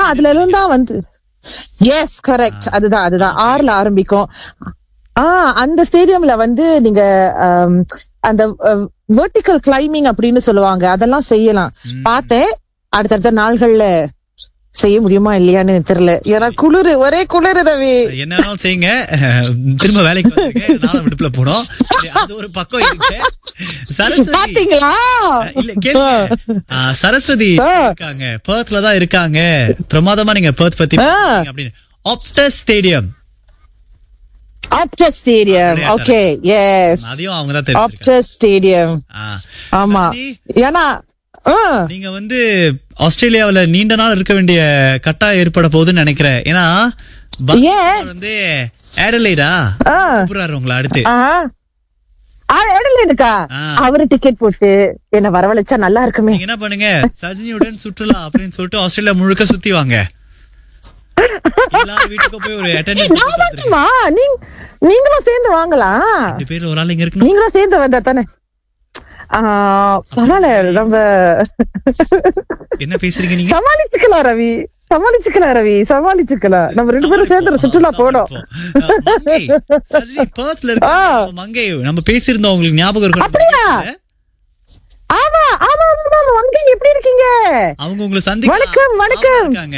அதுல இருந்தா வந்து எஸ் கரெக்ட் அதுதான் அதுதான் ஆறுல ஆரம்பிக்கும் ஆ அந்த ஸ்டேடியம்ல வந்து நீங்க ஆம், அந்த வெர்டிக்கல் கிளைம்பிங் அப்படின்னு சொல்லுவாங்க அதெல்லாம் செய்யலாம் பார்த்தேன் அடுத்தடுத்த நாள்கள்ல செய்ய முடியுமா இல்லையான்னு தெரியல ஏன்னா குளிரு ஒரே குளிரு ரவி என்ன வேணாலும் செய்யுங்க அஹ், திரும்ப வேலைக்கு வந்துருங்க நானும் விடுப்புல போனோம் சரி, அது ஒரு பக்கம் இருக்கு சரஸ்வதி பாத்தீங்களா இல்ல கேளுங்க ஆ, சரஸ்வதி இருக்காங்க பெர்த்ல தான் இருக்காங்க பிரமாதமா நீங்க பெர்த் பத்தி பேசுறீங்க அப்படின்னு Optus stadium Optus stadium okay yes அதையும் அவங்க தான் தெரிஞ்சிருக்காங்க ஆப்டஸ் ஸ்டேடியம் ஆ. ஆமா சரி, ஏன்னா ஆ, நீங்க வந்து ஆஸ்திரேலியாவுல நீண்ட நாள் இருக்க வேண்டிய கட்டாயம் ஏற்பட போகுதுன்னு நினைக்கிறேன் ஏன்னா ஏன்? வந்து ஏடலைடா ஆ. கூப்பிடுறாரு உங்களை அடுத்து ஆஹா. ஆ, எடலைடுக்கா ஆ. அவரு டிக்கெட் போட்டு என்ன வரவழைச்சா நல்லா இருக்குமே நீங்க என்ன பண்ணுங்க சஜினியுடன் சுற்றுலா அப்படின்னு சொல்லிட்டு ஆஸ்திரேலியா முழுக்க சுத்தி வாங்க எல்லா வீட்டுக்கும் போய் ஒரு அட்டெண்டன்ஸ் நான் வரட்டுமா? நீங்க- நீங்களும் சேர்ந்து வாங்கலாம் ரெண்டு பேர் ஒரு ஆள் இங்க இருக்கணும் நீங்களும் சேர்ந்து வந்தா தானே ஆ, பரவாயில்ல நம்ம என்ன பேசுறீங்க நீங்க சமாளிச்சுக்கலாம் ரவி சமாளிச்சுக்கலாம் ரவி சமாளிச்சுக்கலாம் நம்ம ரெண்டு பேரும் சேர்ந்து சுற்றுலா போனோம் மங்கை, சஜினி பெர்த்ல இருக்க மங்கை நம்ம பேசியிருந்தோம் உங்களுக்கு ஞாபகம் இருக்கும் அப்படியா? ஆமா ஆமா ஆமா ஆமா வங்கி எப்படி இருக்கீங்க அவங்க உங்களை சந்திக்க வணக்கம், வணக்கம். ஆவலா இருக்காங்க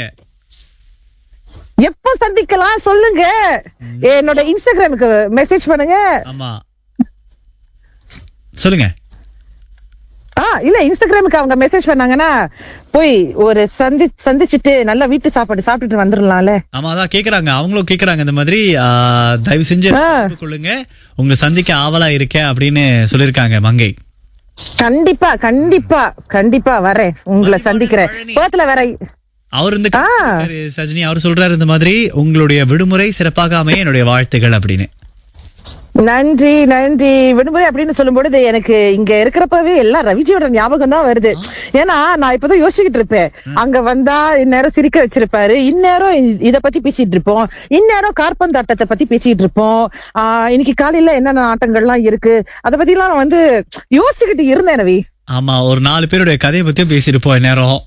எப்ப சந்திக்கலாம் சொல்லுங்க என்னோட இன்ஸ்டாகிராமுக்கு மெசேஜ் பண்ணுங்க ஆமா சொல்லுங்க ஆ இல்ல இன்ஸ்டாகிராமுக்கு அவங்க மெசேஜ் பண்ணாங்கன்னா போய் ஒரு சந்தி சந்திச்சுட்டு நல்லா வீட்டு சாப்பாடு சாப்பிட்டுட்டு வந்துடலாம்ல ஆமா அதான் கேக்குறாங்க அவங்களும் கேக்குறாங்க இந்த மாதிரி ஆ, தயவு செஞ்சு ஆ. தொடர்பு கொள்ளுங்க உங்களை சந்திக்க ஆவலா இருக்கேன் அப்படின்னு சொல்லிருக்காங்க மங்கை கண்டிப்பா கண்டிப்பா கண்டிப்பா வரேன் உங்களை சந்திக்கிறேன் பழனி. போத்துல வர அவர் இந்த சொல்றாரு, சஜினி அவர் சொல்றாரு இந்த மாதிரி உங்களுடைய விடுமுறை சிறப்பாக அமைய என்னுடைய வாழ்த்துகள் அப்படின்னு நன்றி நன்றி விடுமுறை அப்படின்னு சொல்லும் பொழுது எனக்கு இங்க இருக்கிறப்பவே எல்லாம் ரவிஜியோட ஞாபகம் தான் வருது ஏன்னா நான் இப்பதான் யோசிச்சுக்கிட்டு இருப்பேன் அங்க வந்தா இந்நேரம் சிரிக்க வச்சிருப்பாரு இந்நேரம் இ- இத பத்தி பேசிட்டு இருப்போம் இந்நேரம் கார்பந்தாட்டத்தை பத்தி பேசிட்டு இருப்போம் ஆஹ் இன்னைக்கு காலையில என்னென்ன ஆட்டங்கள்லாம் இருக்கு அத பத்தி எல்லாம் நான் வந்து யோசிச்சுக்கிட்டு இருந்தேன் ரவி ஆமா ஒரு நாலு பேருடைய கதையை பத்தியும் பேசிருப்போம் நேரம்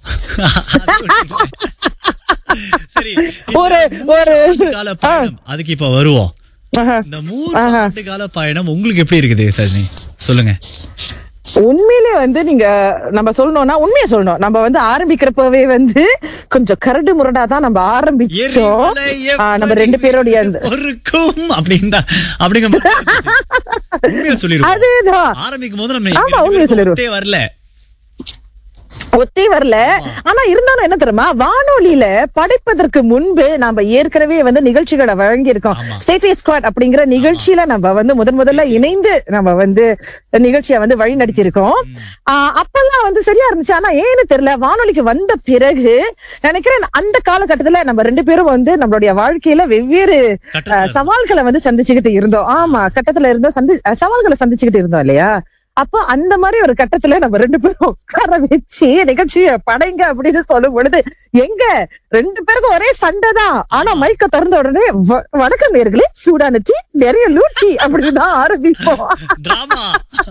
சரி ஒரு ஒரு கால பயணம் அதுக்கு இப்ப வருவோம் ஆஹா. இந்த மூணு ஆண்டு கால பயணம் உங்களுக்கு எப்படி இருக்குது சஜினி சொல்லுங்க உண்மையிலே வந்து நீங்க நம்ம சொல்லணும்னா உண்மையை சொல்லணும் நம்ம வந்து ஆரம்பிக்கிறப்பவே வந்து கொஞ்சம் கரடு முரடா தான் நம்ம ஆரம்பிச்சோம் எரிமலை ஆ, நம்ம ரெண்டு பேருடைய அந்த ஒருக்கும் அப்படின்னா அப்படிங்கிற மாதிரி இருந்துச்சு. உண்மையை சொல்லிருவோம் அதேதான் ஆரம்பிக்கும் போது நம்ம ஆமா, எங்க உண்மையை ரெண்டு சொல்லிருவோம். பேருக்கும் ஒத்தே வரல ஒத்தே வரல ஆனா இருந்தாலும் என்ன தெரியுமா வானொலியில படைப்பதற்கு முன்பு நாம ஏற்கனவே வந்து நிகழ்ச்சிகளை வழங்கி இருக்கோம் சேஃபே ஸ்குவாட் அப்படிங்கிற நிகழ்ச்சியில நம்ம வந்து முதன் முதல்ல இணைந்து நம்ம வந்து நிகழ்ச்சியை வந்து வழி நடத்தி இருக்கோம் ஆஹ் அப்பெல்லாம் வந்து சரியா இருந்துச்சு ஆனா ஏன்னு தெரியல வானொலிக்கு வந்த பிறகு நினைக்கிறேன் அந்த காலகட்டத்துல நம்ம ரெண்டு பேரும் வந்து நம்மளுடைய வாழ்க்கையில வெவ்வேறு கட்டத்துல அஹ், சவால்களை வந்து சந்திச்சுக்கிட்டு இருந்தோம் ஆமா கட்டத்துல இருந்தோம் சந்தி அஹ், சவால்களை சந்திச்சுக்கிட்டு இருந்தோம் இல்லையா அப்போ அந்த மாதிரி ஒரு கட்டத்துல நம்ம ரெண்டு பேரும் உட்கார வச்சு நிகழ்ச்சிய படைங்க அப்படின்னு சொல்லும் பொழுது எங்க ரெண்டு பேருக்கும் ஒரே சண்டை தான் ஆனா மைக்க திறந்த உடனே "வ- வணக்கம் நேர்களே சூடான டீ நிறைய லூட்டி அப்படின்னு தான் ஆரம்பிப்போம் டிராமா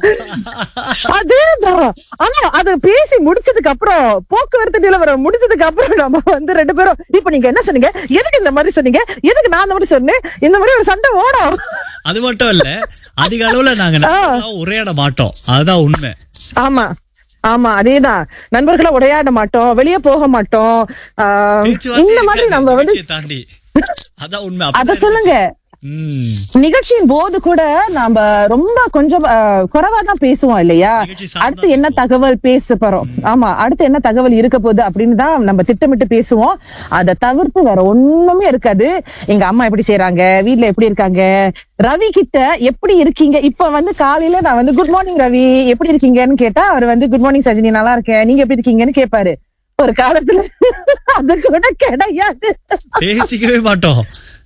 அதேதான் ஆனா அது பேசி முடிச்சதுக்கு அப்புறம் போக்குவரத்து நிலவரம் முடிச்சதுக்கு அப்புறம் நம்ம வந்து ரெண்டு பேரும் இப்ப நீங்க என்ன சொன்னீங்க எதுக்கு இந்த மாதிரி சொன்னீங்க எதுக்கு நான் அந்த மாதிரி சொன்னேன் இந்த மாதிரி ஒரு சண்டை ஓடும் அது மட்டும் இல்ல அதிக அளவுல நாங்க நண்பர்களா உரையாட மாட்டோம் அதுதான் உண்மை ஆமா ஆமா அதேதான் நண்பர்களா உரையாட மாட்டோம் வெளியே போக மாட்டோம் ஆஹ், பேச்சுவார்த்தை இந்த மாதிரி இருக்காது, நம்ம வந்து நிகழ்ச்சியை தாண்டி அதான் உண்மை அத அப்படிதான் சொல்லுங்க ம். நிகழ்ச்சியின் போது கூட நாம ரொம்ப கொஞ்சம் ஆஹ், குறைவா தான் பேசுவோம் இல்லையா நிகழ்ச்சி சார்ந்தா அடுத்து என்ன தகவல் பேச போறோம் ஆமா அடுத்து என்ன தகவல் இருக்க போகுது அப்படின்னு தான் நம்ம திட்டமிட்டு பேசுவோம் அதை தவிர்த்து வேற ஒண்ணுமே இருக்காது எங்க அம்மா எப்படி செய்றாங்க வீட்ல எப்படி இருக்காங்க ரவி கிட்ட எப்படி இருக்கீங்க இப்ப வந்து காலையில நான் வந்து குட் மார்னிங் ரவி எப்படி இருக்கீங்கன்னு கேட்டா அவர் வந்து குட் மார்னிங் சஜினி நல்லா இருக்கேன் நீங்க எப்படி இருக்கீங்கன்னு கேட்பாரு ஒரு காலத்துல அது கூட கிடையாது பேசிக்கவே மாட்டோம்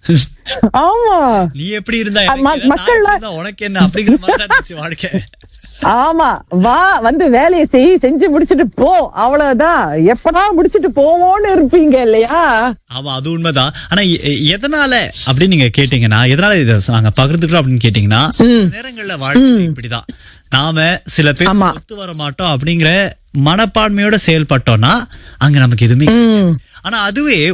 ஆமா நீ எப்படி இருந்தா ம- எனக்கு என்ன, நான் மக்கள்ல- எப்படி இருந்தா உனக்கு என்ன அப்படிங்கிற மாதிரி தான் இருந்துச்சு வாழ்க்கை ஆமா வா வந்து வேலையை செய் செஞ்சு முடிச்சிட்டு போ அவ்வளவுதான் எப்படா முடிச்சிட்டு போவோம்னு இருப்பீங்க இல்லையா ஆமா அது உண்மைதான் ஆனா எ- எ- எதனால அப்படின்னு நீங்க கேட்டீங்கன்னா எதனால இதை நாங்க பகிர்ந்துக்கிறோம் அப்படின்னு கேட்டீங்கன்னா சில நேரங்கள்ல வாழ்க்கை இப்படிதான் நாம சில பேர் ஆமா. ஒத்து வர மாட்டோம் அப்படிங்கிற மனப்பான்மையோட செயல்பட்டோம்னா அங்க நமக்கு எதுவுமே கிடைக்காது. ஆனா அதுவே